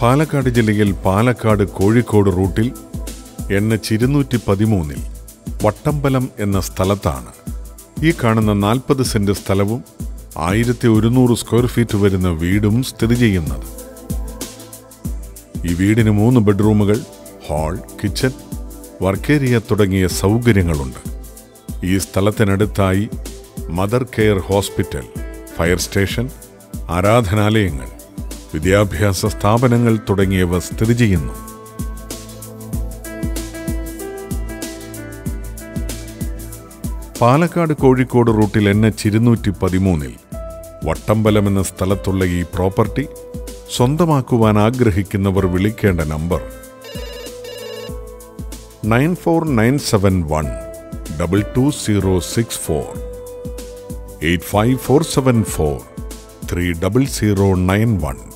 പാലക്കാട് ജില്ലയിൽ പാലക്കാട് കോഴിക്കോട് റൂട്ടിൽ N H ഇരുന്നൂറ്റി പതിമൂന്നിൽ വട്ടമ്പലം എന്ന സ്ഥലത്താണ് ഈ കാണുന്ന നാൽപ്പത് സെന്റ് സ്ഥലവും ആയിരത്തി ഒരുന്നൂറ് സ്ക്വയർ ഫീറ്റ് വരുന്ന വീടും സ്ഥിതി ചെയ്യുന്നത് ഈ വീടിന് മൂന്ന് ബെഡ്റൂമുകൾ ഹാൾ കിച്ചൺ വർക്കേരിയ തുടങ്ങിയ സൗകര്യങ്ങളുണ്ട് ഈ സ്ഥലത്തിനടുത്തായി Mother Care Hospital fire station ആരാധനാലയങ്ങൾ വിദ്യാഭ്യാസ സ്ഥാപനങ്ങൾ തുടങ്ങിയവ സ്ഥിതി ചെയ്യുന്നു പാലക്കാട് കോഴിക്കോട് റൂട്ടിൽ എൻ എച്ച് ഇരുന്നൂറ്റി പതിമൂന്നിൽ വട്ടമ്പലം എന്ന സ്ഥലത്തുള്ള ഈ പ്രോപ്പർട്ടി സ്വന്തമാക്കുവാൻ ആഗ്രഹിക്കുന്നവർ വിളിക്കേണ്ട number nine four nine seven one double two zero six four eight five four seven four three double zero nine one